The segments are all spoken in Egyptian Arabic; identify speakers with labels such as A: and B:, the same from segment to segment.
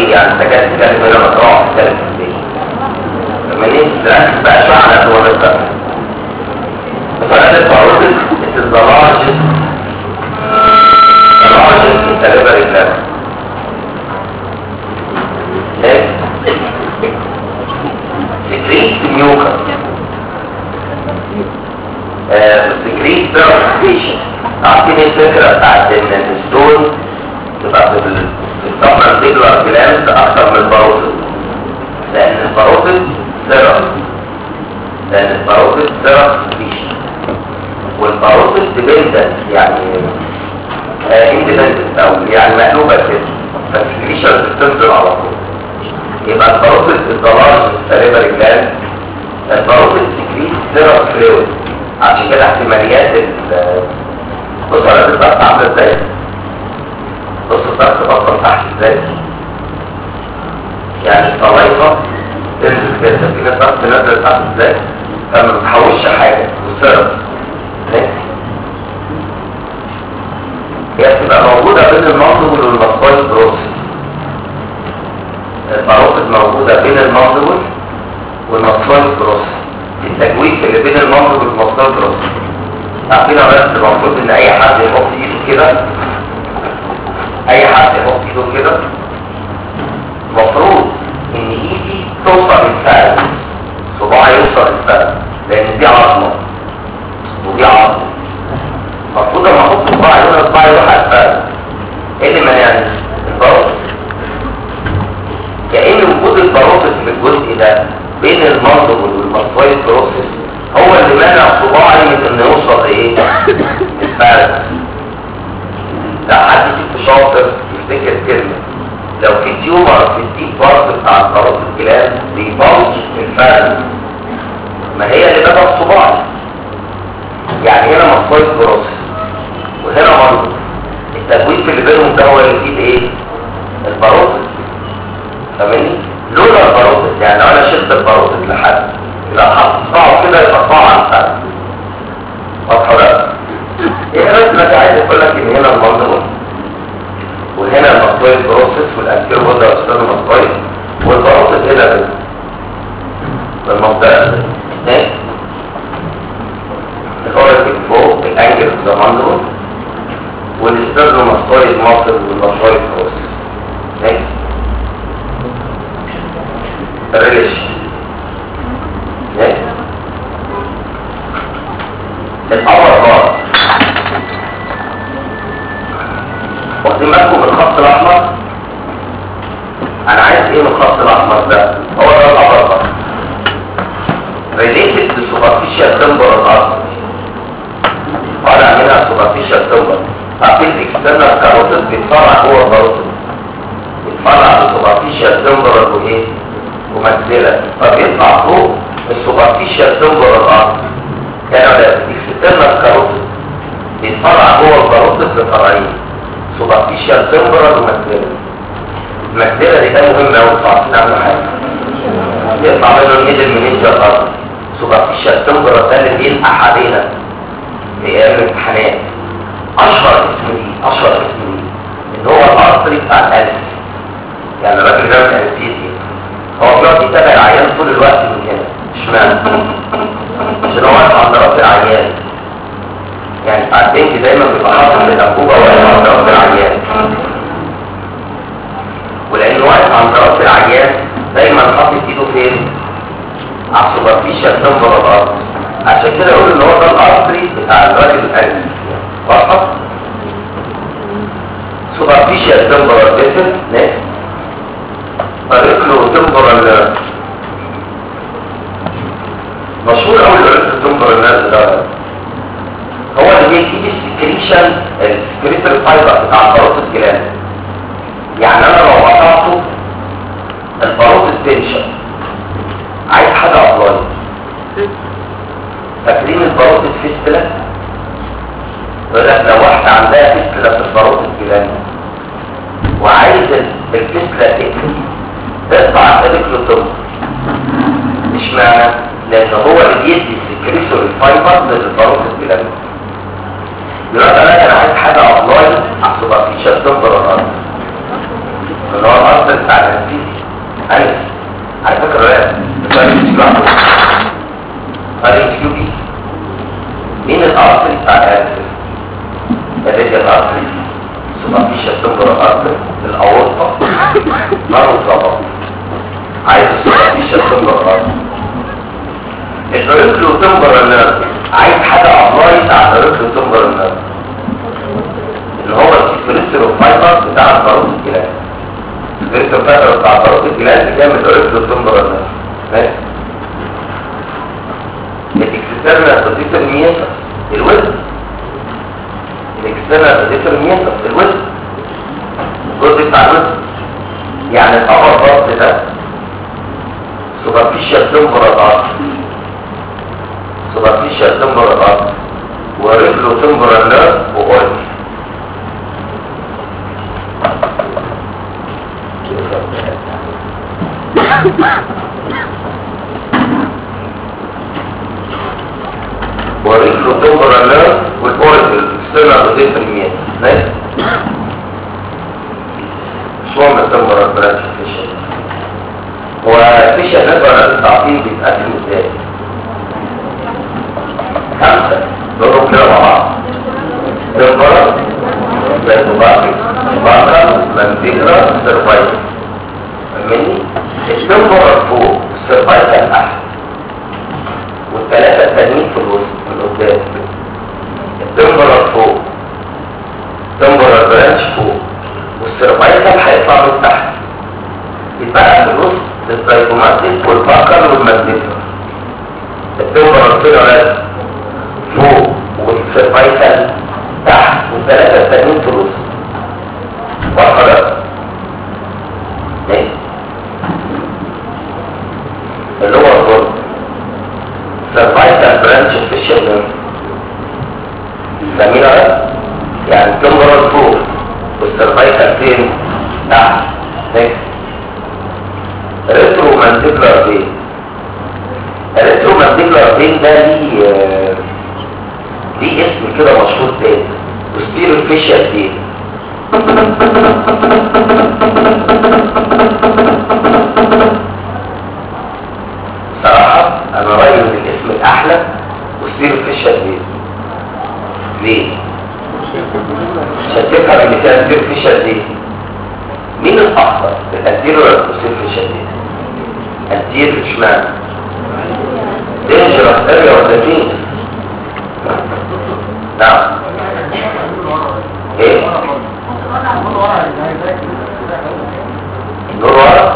A: ايه يعني انت جاي تتكلم هنا ما تروح تتكلم في البيت لما نيجي تركز بقى شويه على الدول الثانيه فقال الباروتس it is the largest the largest cerebral gland secrete mucus secrete purification عارفين الفكرة بتاعت ان الستون تبقى في الطبقة الريجولار جلاند اكتر من الباروتس لان الباروتس سيرم لان الباروتس سيرم سبيشن والباروتس ديبندنت يعني اندبندنت او يعني مقلوبة كده فالسكريشن بتنزل على طول يبقى الباروتس الضلال السريبر جلاند الباروتس سكريت سيرم فلويد عشان كده احتماليات ال بص على الضغط عامله ازاي بص الضغط بطل تحت ازاي يعني الصلايفه تنزل كده في ناس ضغط نزل تحت ازاي فما بتحوش حاجه وسرب هي بتبقى موجوده بين المنظور والمصايد بروسس الباروتس موجوده بين المنظور والمصايد بروسس التجويد اللي بين المنظور والمصايد بروسس عارفين بس المفروض ان اي حد يحط ايده كده اي حد يحط ايده كده المفروض ان ايدي توصل للفعل صباعي يوصل للفعل لان دي عظمه ودي عظمه المفروض لما احط صباعي هنا صباعي يروح على الفعل ايه اللي مانعني الباروتس كأن وجود الباروتس في الجزء ده بين المنظر والمصفايد بروسس هو اللي مانع صباعي من انه يوصل ايه الفرد ده حد فيكم شاطر يفتكر كلمه لو في تيومر في الديب بارت بتاع القراص الكلاب بيبوظ الفرد ما هي اللي بدأ صباعي يعني هنا مصفايد بروس وهنا منظر التجويد اللي بينهم ده هو اللي يفيد ايه الباروتس فاهمني لولا الباروتس يعني لو انا شلت الباروتس لحد إذا حط صباعه كده يبقى صباعه عن فرد واضحة بقى ايه بس ما عايز اقول لك ان هنا المنظر وهنا المصطويد بروسس والانتير بودا والستان المصطويد والبروسس هنا بس بالمنطقة ايه الأوريتك فوق الانجل في المنظر والستان المصطويد مصر والمصطويد بروسس ايه الريليشن ايه الأمر غلط واخدين بالكم من الخط الأحمر أنا عايز إيه من الخط الأحمر ده هو ده الأمر غلط related to superficial temporal artery طالع منها superficial temporal عارفين الاكسترنال كاروتس بيتفرع جوه الكاروتس بيتفرع بالسوبرفيشال temporal وإيه ومجزلة فبيطلع فوق السوبرفيشال temporal artery كانوا الاكسترنال كاروتس بيتفرع جوه الكاروتس لفرعين سوبرفيشال تمبرال وماكسيلا الماكسيلا دي ده مهم قوي عشان نعمل حاجه يطلع منه الميدل منينجا الارض سوبرفيشال تمبرال ده اللي بيلقح علينا في ايام الامتحانات اشهر اسم ليه اشهر اسم ليه ان هو الارتري بتاع الانس يعني الراجل ده من الانستيزيا هو بيقعد يتابع العيان طول الوقت من هنا اشمعنى عشان هو واقف عند راس العيان يعني بتاع البنك دايما بيبقى حاطط الانبوبه واقف عند راس العيان ولانه واقف عند راس العيان دايما حاطط ايده فين على السوبرفيشال تمبر الارض عشان كده يقول ان هو ده الارتري بتاع الراجل القلبي واضحه سوبرفيشال تمبر فيسل ناس الريكلو تمبر مشهور قوي الريكلو تمبر الناس ده هو اللي بيجيب السكريشن السكريتر فايبر بتاع الباروت الجلال يعني انا لو قطعته الباروت التنشن عايز حاجه ابلاي فاكرين الباروت الفيستلا يقول لك لو واحده عندها فيستلا في الباروت الجلال وعايز الفيستلا تقفل تقطع الريكلوتوم مش معنى لان هو اللي بيدي السكريتور الفايبر للباروت الجلال دلوقتي انا كان عايز حاجه ابلاي على السوبرفيشال تمبر الارض اللي هو الارض بتاع السيستم فاتر بتاع ضربة الجلاس جامد رفل تنبر الناس ماشي الاكسترنال بوزيتر ميسر الوزن الاكسترنال بوزيتر ميسر الوزن الجزء بتاع الوزن يعني الأمر ضغط ده سوبرفيشال تمبرال ارت سوبرفيشال تمبرال ارت ورجله تمبرال نيرف وأورج ورجله تمبرال نيرف والأورج الاكسترنال بوزيتر ميسر ماشي شلون تمبرال برانش فيشل وفيش نقدر التعطيل بيتقسم ازاي خمسة ضرب كده مع بعض تنبرة زيتوباتي باكر منديجرا سيرفايتل فاهمني التنبرة فوق السيرفايتل تحت والثلاثة التانيين في الوسط من قدام التنبرة فوق تنبرة برانش فوق والسيرفايتل هيطلع من تحت يبقى في الوسط الزيتوماتيك والباكر والمنديجرا التنبرة كده فوق والسيرفايتل تحت والثلاثة التانيين في الوسط واضحة ده؟ ايه؟ اللي هو الظلم سيرفايتل برانش اوفيشال نيرف فاهمين ده؟ يعني التمبرال فوق والسيرفايتل فين؟ تحت نكست ريترو مانديبلر فين الريترو مانديبلر فين ده ليه آه، ليه اسم كده مشهور تاني وستيرو فيشال فين صراحة انا رأيي ان الاسم الاحلى وستيرو فيشال فين ليه؟ عشان تفهم ان فيها ستيرو فيشال فين مين الاخطر الانتيرو ولا البوستيرو فيشال فين؟ انتيرو اشمعنى؟ dangerous area of the team نعم ايه النور ورا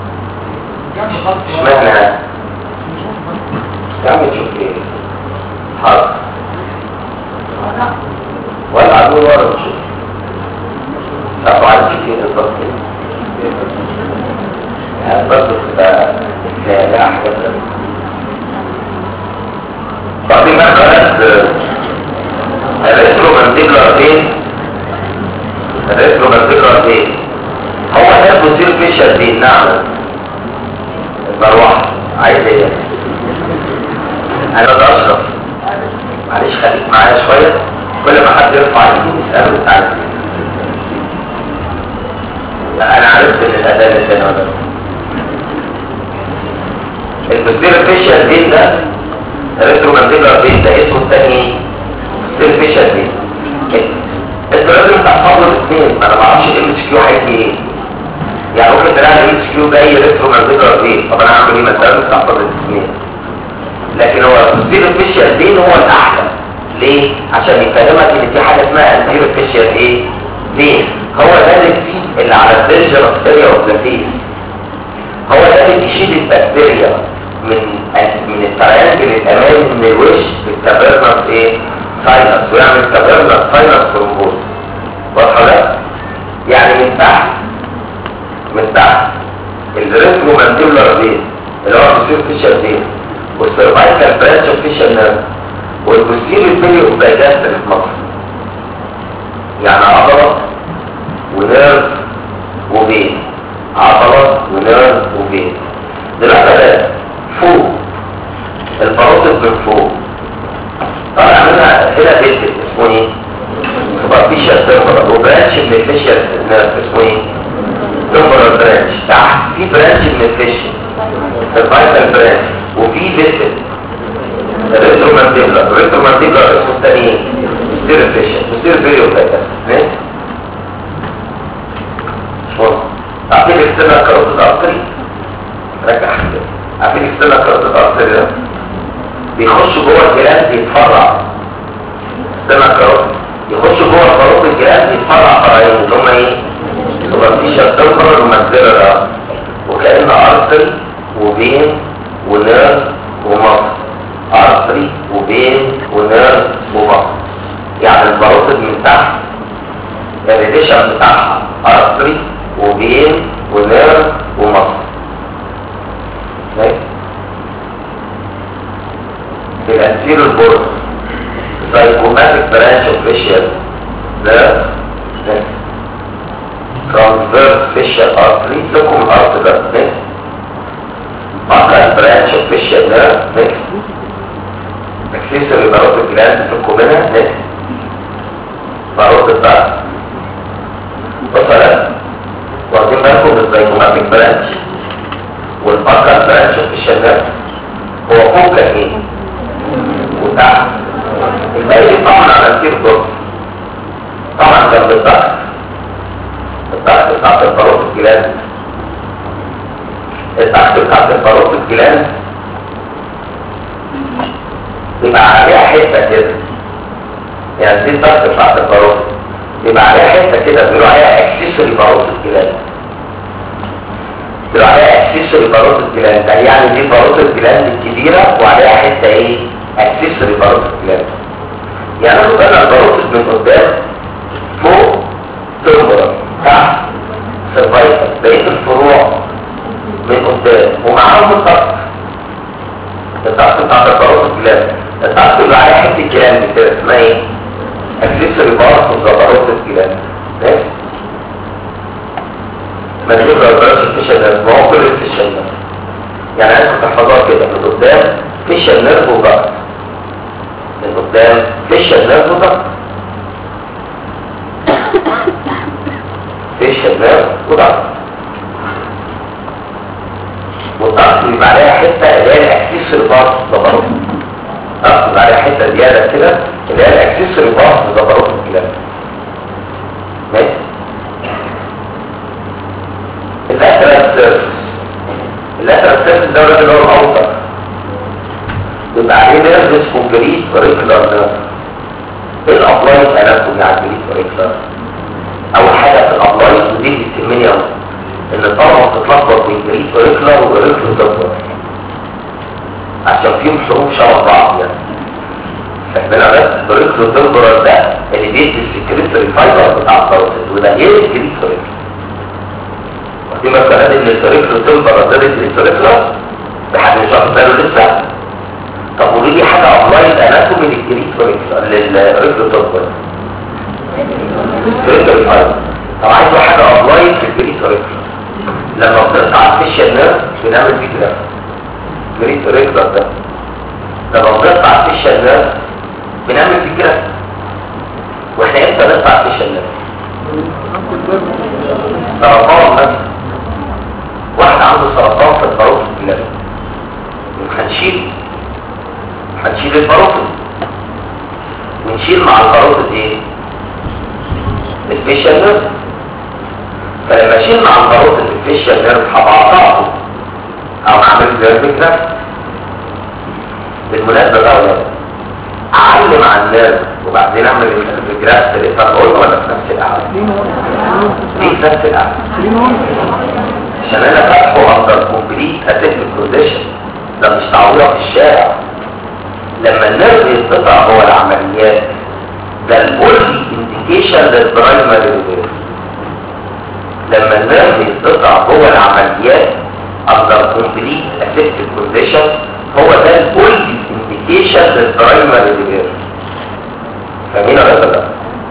A: اشمعنى هذا تعمل تشوف ايه حاضر ولا النور ورا نشوف طب عايز كتير بالظبط يعني برضه تبقى لا حاجه طب مثلا الريترو مانديبلر فين الريترو مانديبلر فين هو ده بوزير فيشر فين نعم المروحة عايز ايه انا ده اشرف معلش خليك معايا شوية كل ما حد يرفع ايده يسأله تعالى انا عرفت ان الاداء اللي هنا ده البوزير فيشر فين ده ريترو مانديبلر بين ده اسمه الثاني سيرفيشال بين انت لازم تحفظ الاثنين ما انا ما اعرفش الام اس كيو هيجي ايه يعني ممكن تلاقي الام اس كيو جاي ريترو مانديبلر بين طب انا هعمل ايه مثلا لازم تحفظ الاثنين لكن هو السيرفيشال بين هو الاحلى ليه عشان يفهمك ان في حاجه اسمها السيرفيشال ايه بين هو ده اللي فيه اللي على الدينجرس اريا اوف ذا فيس هو ده اللي بيشيل البكتيريا من من التريانجل الامامي من الوش بالتبرنس ايه ساينس ويعمل تبرنس ساينس ترومبوز واضحه ده يعني من تحت من تحت الريترو مانديبولار فين اللي هو البوستيريور فيشر فين والسيرفايكال برانش اوف فيشر نيرف والبوستيريور فيلي اوف دايجاستر في مصر يعني عضله ونيرف وبين عضله ونيرف وبين دلوقتي فوق البروتين من فوق طالع منها هنا بيت اسمه ايه سوبرفيشال تمبرال وبرانش من الفيشال نيرف اسمه ايه تمبرال برانش تحت في برانش من الفيشال الفايتال برانش وفي فيسل ريترو مانديبلا ريترو مانديبلا اسمه الثاني ايه ستير فيشال ستير فيريو فايتال ماشي شوف تعطيك السنة كروت الأرتري رجع حاجة عارفين السنة كروت الأرتري ده بيخش جوه الجهاز بيتفرع السنة كروت يخش جوه الخروف الجهاز بيتفرع فرعين اللي هما ايه سوبرفيشال تمبرال وماكسيلر وكأن ارتري وبين ونيرف ومصر ارتري وبين ونيرف ومصر يعني البروتد من تحت الريديشن بتاعها ارتري وبين ونيرف ومصر الانتيرو البورد psychomatic branch of facial the transverse facial artery لكم artery next upper branch of facial nerve next accessory barotic gland لكم منها next barotic part وصلت واخدين بالكم بالسايكوماتيك برانش والبكر برانش اوف الشنات هو فوق كان ايه وتحت الباقي طبعا على كتير دور طبعا جنب الضغط الضغط بتاعت الفاروق الجلاد الضغط بتاعت الفاروق الجلاد يبقى عليها حته كده يعني دي الضغط بتاعت الفاروق يبقى عليها حته كده بيقولوا عليها اكسسوري باروت الجلاد بيقولوا عليها اكسسوري باروت الجلاد ده يعني دي باروت الجلاد الكبيره وعليها حته ايه اكسسوري باروت الجلاد يعني لو كان الباروت من قدام فوق تمبرا تحت سيرفايفر بقيه الفروع من قدام ومعاهم الضغط الضغط بتاع الباروت الجلاد الضغط اللي عليها حته الجلاد كده اسمها ايه اكسسوري بارت وزبروت الجلاد ماشي ما تبقى البرش فيشن نيرف ما هو كل الفيشن نيرف يعني انا كنت احفظها كده من قدام فيشن نيرف وضغط من قدام فيشن نيرف وضغط فيشن نيرف وضغط والضغط بيبقى عليها حته اللي هي الاكسسوري بارت زبروت ضغط عليها حته زياده كده اللي هي الاكسسوري بارت زبروت الكلام ماشي اللاترال سيرفس اللاترال سيرفس ده اللي هو الاوتر يبقى عليه نيرفس كومبليت كوريكولار نيرف ايه الابلايد اناتومي على الكومبليت كوريكولار اول حاجه في الابلايد ودي بتهمني قوي ان الطلبه بتتلخبط بين كوريكولار كوريكولار وكوريكولار عشان فيهم حروف شبه بعض يعني فاحنا بس طريقه الدكتور ده اللي بيدي السكريتوري فايبر بتاع الكاروتيد وده غير السكريتوري ودي مثلا ان الطريقه الدكتور ده السكريتوري ده حد مش واخد باله لسه طب قولوا لي حاجه ابلايد اناتومي للسكريتوري للريكتور السكريتوري فايبر طب عايز حاجه ابلايد للسكريتوري لما بتقطع الفيشن نيرف بنعمل فيه كده السكريتوري ده لما بنقطع الفيشن نيرف بنعمل فيه كده واحنا امتى نقطع الفيشن نيرف سرطان مثلا واحد عنده سرطان في الباروت الجلد هنشيل هنشيل الباروت ونشيل مع الباروت ايه الفيشن نيرف فلما اشيل مع الباروت الفيشن نيرف هبقطعه او اعمل زي فكره بالمناسبه بقى ولا اعلم على الناس وبعدين اعمل الجراف اللي تقول ولا في نفس القعده دي في نفس القعده عشان انا فاتحه اندر كومبليت اسيتيك كونديشن ده مش تعويض في الشارع لما النيرف يتقطع هو العمليات ده الاولي انديكيشن للبرايمري ريفيرس لما النيرف يتقطع هو العمليات اندر كومبليت اسيتيك كونديشن هو ده الاولي انديكيشن للبرايمري ريفيرس فاهمين ولا لا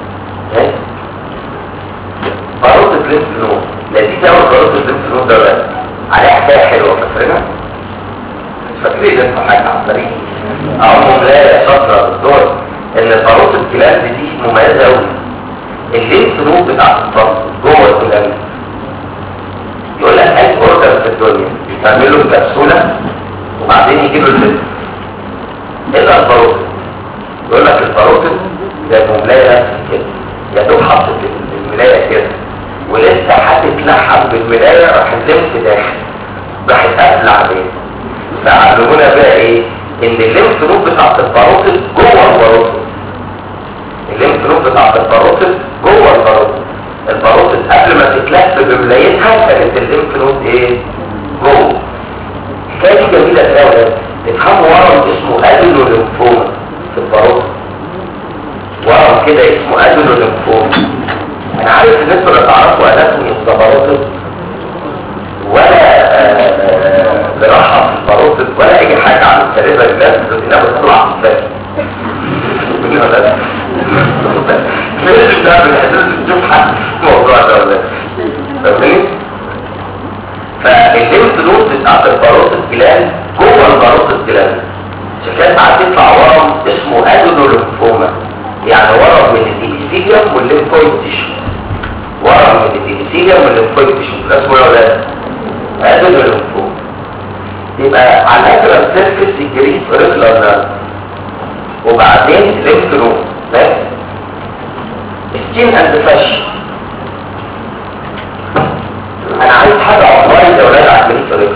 A: باروت الليمف نود لذيذ قوي باروت الليمف نود ده بقى عليه حكايه حلوه فاكرينها فاكرين انتوا حاجه على الطريق اهو لا شاطره بالدور ان باروت الكلاب دي مميزه قوي الليمف نود بتاعت الفرد جوه الكلاب يقول لك اي اوردر في الدنيا يعمل له كبسوله وبعدين يجيب له الليمف الا الباروت يقول لك الباروت زي مملايه كده يا دوب حط الملايه كده ولسه هتتلحم بالملايه راح الليمف داخل راح يتقفل عليه فعلمونا بقى ايه ان الليمف نود بتاعت الباروتس جوه الباروتس الليمف نود بتاعت الباروتس جوه الباروتس الباروتس قبل ما تتلف بملايتها كانت الليمف نود ايه جوه الحكايه دي جميله قوي تفهموا ورم اسمه ادينو ليمفوما في الباروتس ورم كده اسمه ادينو ليمفوما انا عارف ان انتوا لا تعرفوا اناتومي الباروتس ولا آه، جراحه في الباروتس ولا اي حاجه عن السريره الناس انها بتطلع في الفم لازم تعمل حساس تشوف حد الموضوع ده ولا فاهمني؟ فالليمف نود بتاعت الباروت الجلال جوه الباروت الجلال عشان كده ساعات يطلع ورم اسمه ادونوليمفوما يعني ورم من الابيثيليوم والليمفويد تيشو ورم من الابيثيليوم والليمفويد تيشو ده اسمه ايه يا ولاد؟ ادونوليمفوما يبقى على الاكرم سيرفيس الجريس ريجولار نيرف وبعدين ليمف نود بس سكين اند فاش انا عايز حاجه عبارة يا ولاد عمليه طريقه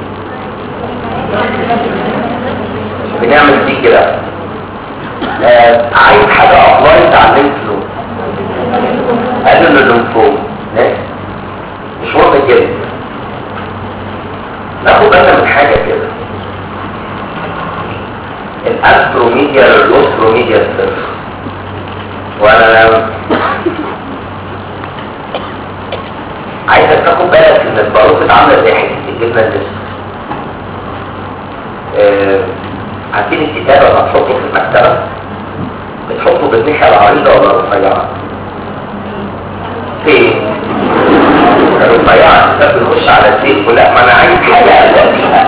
A: بنعمل دي كده آه عايز حاجه عبارة تعلمت له قالوا له لنفوم مش واضح جدا ناخد بالنا من حاجه كده الاستروميديا للاستروميديا السيرف وانا عايزك تاخد بالك ان الباروت عامله زي حته الجبنه النسر آه، عارفين الكتابه لما تحطه في المكتبه بتحطه بالناحيه العريضه ولا الرفيعه فين الرفيعه الكتاب بيخش على الزيت ولا ما انا عايز حاجه ابدا فيها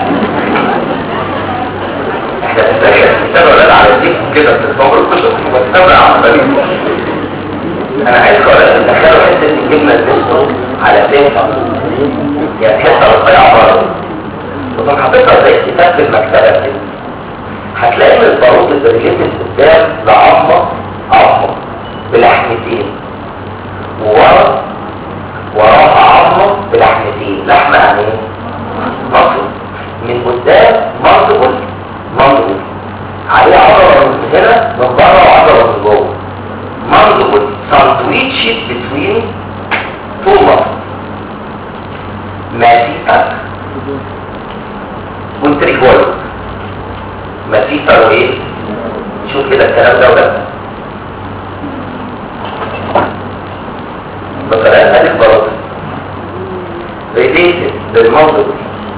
A: احنا بنتريق الكتابه ولا على الزيت كده بتتمر كله بتتمر على انا عايز اقول تدخلوا حته الجبنه البيستو على سيفها يعني حته رفيعه بره وتقوم حاططها زي كتاب في المكتبه كده هتلاقي ان الباروت الريليتد قدام لعظمه عظمه بلحمتين وورا وراها عظمه بلحمتين لحمه يعني ايه؟ مصر من قدام منطقه منطقه عليه عضله من هنا من بره وعضله من جوه منطقه sandwiched between two muscles ماسيتا والتريكويد ماسيتا وايه شوف كده الكلام ده ولا مثلا ادي البلاطه ريليتد بالمنطق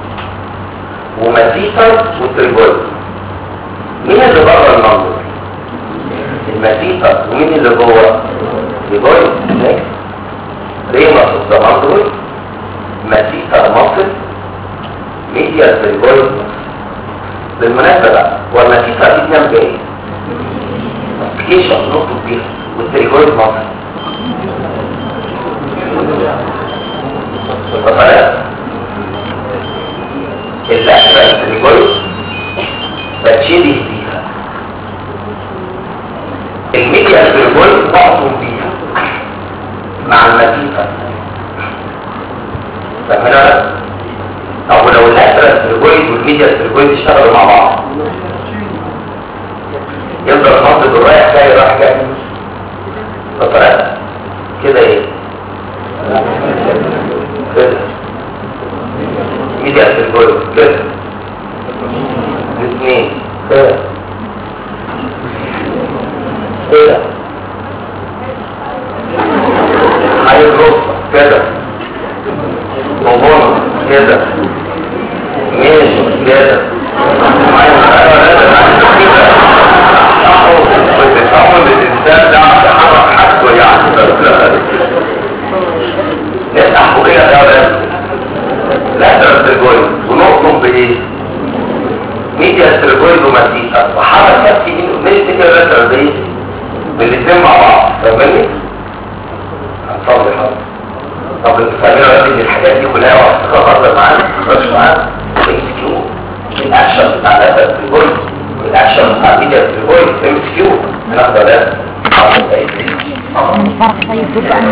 A: وماسيتا والتريكويد مين اللي بره المنطق المسيطة ومين اللي جوه لجوه نكس ريمس الزمندوي مسيطة مصر ميديا لجوه بالمناسبة بقى والمسيطة دي تنام جاي ابليكيشن نقطة بيها والتريجويد مصر فخلاص اللحمة التريجويد بتشيلي بيها الميديا البربول بعضهم بيها مع المسيطة فهنا طب ولو اللاترال البربول والميديا البربول اشتغلوا مع بعض يفضل المنطق الرايح جاي رايح جاي فطرق كده ايه كده ميديا البربول كده الاثنين كده كده هيضرب كده بابونا كده ماشي كده بتتعامل الانسان ده عند حرك حاجته يعني نفتح بقية ده لا ترتجوين ونقطم بايه ميديا ترجوين ومسيحة وحرك نفسي مش كده لا ترجوين بالاثنين مع بعض فاهمني هنصلي حاضر طب انت فاهمين ان الحاجات دي كلها وقت تخرج معانا تخرج معانا اكسكيو الاكشن بتاع الاسد في الجول والاكشن بتاع الميديا في الجول ام اس كيو هناخد ده
B: الفرق طيب ضد